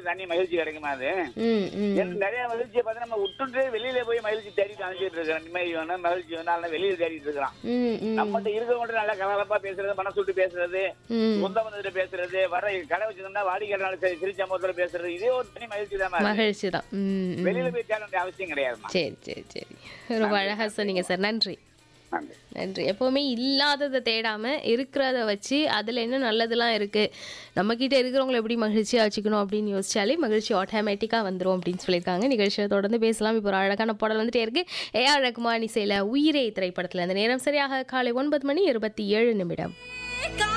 தனி மகிழ்ச்சி கிடைக்குமா அது ம் ம் எனக்கு நிறைய மகிழ்ச்சியை பார்த்து நம்ம விட்டுட்டு வெளியில போய் மகிழ்ச்சி தேடிட்டு அனுப்பிச்சிட்டு இருக்கிறோம் நிம்மதி வேணும் மகிழ்ச்சி வேணும் அதெல்லாம் வெளியில தேடிட்டு இருக்கிறோம் ம் ம் நம்மகிட்ட இருக்கவங்கள்ட்ட நல்லா கலகலப்பா பேசுறது மனசு விட்டு பேசுறது ம் சொந்த பந்தத்துல பேசுறது வர கடை வச்சிருந்தா வாடிக்கையாளர் சரி சிரிச்ச முகத்துல பேசுறது இதே ஒரு தனி மகிழ்ச்சி தான் மகிழ்ச்சி தான் ம் ம். வெளியில போய் தேட வேண்டிய அவசியம் கிடையாதுமா சரி சரி சரி ரொம்ப அழகா சொன்னீங்க சார் நன்றி நன்றி நன்றி எப்போவுமே இல்லாததை தேடாம இருக்கிறத வச்சு அதில் என்ன நல்லதெல்லாம் இருக்கு நம்ம கிட்ட இருக்கிறவங்கள எப்படி மகிழ்ச்சியாக வச்சுக்கணும் அப்படின்னு யோசிச்சாலே மகிழ்ச்சி ஆட்டோமேட்டிக்காக வந்துடும் அப்படின்னு சொல்லியிருக்காங்க நிகழ்ச்சியை தொடர்ந்து பேசலாம் இப்போ ஒரு அழகான பாடல் வந்துட்டே இருக்கு ஏஆர் ரகுமான் இசையில் உயிரே திரைப்படத்தில் அந்த நேரம் சரியாக காலை ஒன்பது மணி இருபத்தி ஏழு நிமிடம்